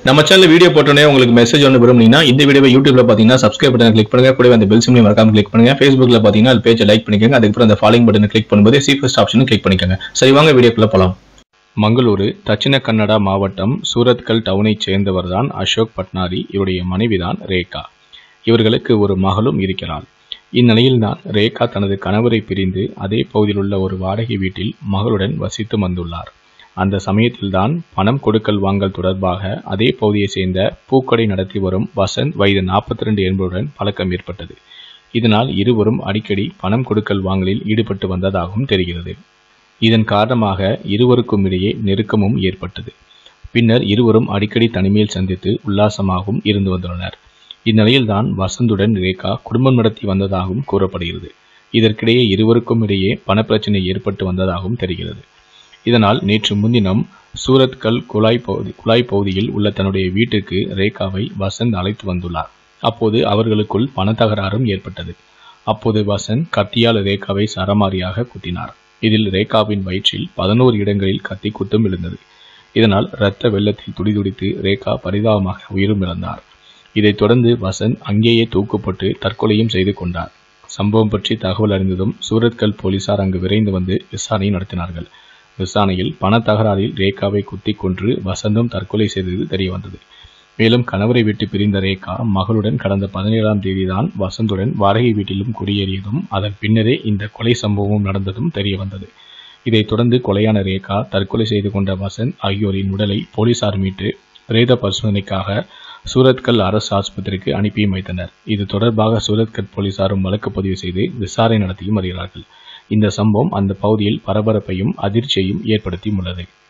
நம்ம channel video போட்டோன்னே உங்களுக்கு மெசேஜ் ஒன்று விரும்புனீங்கன்னா இந்த வீடியோவை யூடியூப்ல பார்த்தீங்கன்னா சப்ஸ்கிரைப் பட்டன் கிளிக் பண்ணுங்க கூடவே அந்த பெல் சிம்லையும் மறக்காம கிளிக் பண்ணுங்க ஃபேஸ்புக்ல பார்த்தீங்கன்னா அது பேஜை லைக் பண்ணிக்கோங்க அதுக்கப்புறம் அந்த ஃபாலோயிங் பட்டனை கிளிக் பண்ணும்போது சி ஃபர்ஸ்ட் ஆப்ஷனும் கிளிக் பண்ணிக்கோங்க சரி வாங்க வீடியோக்குள்ள போலாம் மங்களூரு தட்சிண கன்னடா மாவட்டம் சூரத்கல் டவுனைச் சேர்ந்தவர்தான் அசோக் பட்னாரி இவருடைய மனைவிதான் ரேகா இவர்களுக்கு ஒரு மகளும் இருக்கிறாள் இந்நிலையில்தான் ரேகா தனது கணவரை பிரிந்து அதே பகுதியில் உள்ள ஒரு வாடகை வீட்டில் மகளுடன் வசித்து வந்துள்ளார் அந்த சமயத்தில்தான் பணம் கொடுக்கல் வாங்கல் தொடர்பாக அதே பகுதியை சேர்ந்த பூக்கடை நடத்தி வரும் வசந்த் வயது 42 ரெண்டு என்பவருடன் பழக்கம் ஏற்பட்டது இதனால் இருவரும் அடிக்கடி பணம் கொடுக்கல் வாங்கலில் ஈடுபட்டு வந்ததாகவும் தெரிகிறது இதன் காரணமாக இருவருக்கும் இடையே நெருக்கமும் ஏற்பட்டது பின்னர் இருவரும் அடிக்கடி தனிமையில் சந்தித்து உல்லாசமாகவும் இருந்து வந்துள்ளனர் இந்நிலையில்தான் வசந்துடன் ரேகா குடும்பம் நடத்தி வந்ததாகவும் கூறப்படுகிறது இதற்கிடையே இருவருக்கும் இடையே பணப்பிரச்சனை ஏற்பட்டு வந்ததாகவும் தெரிகிறது இதனால் நேற்று முன்தினம் சூரத்கல் குழாய் பகுதி குழாய் பகுதியில் உள்ள தன்னுடைய வீட்டிற்கு ரேகாவை வசந்த் அழைத்து வந்துள்ளார் அப்போது அவர்களுக்குள் பணத்தகராறும் ஏற்பட்டது அப்போது வசந்த் கத்தியால் ரேகாவை சரமாரியாக குத்தினார் இதில் ரேகாவின் வயிற்றில் பதினோரு இடங்களில் கத்தி குத்தும் விழுந்தது இதனால் இரத்த வெள்ளத்தில் துடிதுடித்து ரேகா பரிதாபமாக உயிரும் இழந்தார் இதைத் தொடர்ந்து வசந்த் அங்கேயே தூக்கப்பட்டு தற்கொலையும் செய்து கொண்டார் சம்பவம் பற்றி தகவல் அறிந்ததும் சூரத்கல் போலீசார் அங்கு விரைந்து வந்து விசாரணை நடத்தினார்கள் விசாரணையில் பண தகராறில் ரேகாவை குத்தி கொன்று வசந்தும் தற்கொலை செய்தது தெரியவந்தது மேலும் கணவரை விட்டு பிரிந்த ரேகா மகளுடன் கடந்த பதினேழாம் தேதிதான் வசந்துடன் வாடகை வீட்டிலும் குடியேறியதும் அதன் பின்னரே இந்த கொலை சம்பவமும் நடந்ததும் தெரியவந்தது இதைத் தொடர்ந்து கொலையான ரேகா தற்கொலை செய்து கொண்ட வசந்த் ஆகியோரின் உடலை போலீசார் மீட்டு பிரேத பரிசோதனைக்காக சூரத்கல் அரசு ஆஸ்பத்திரிக்கு அனுப்பியும் வைத்தனர் இது தொடர்பாக சூரத்கல் போலீசாரும் வழக்கு பதிவு செய்து விசாரணை நடத்தியும் வருகிறார்கள் இந்த சம்பவம் அந்த பகுதியில் பரபரப்பையும் அதிர்ச்சியையும் ஏற்படுத்தியுள்ளது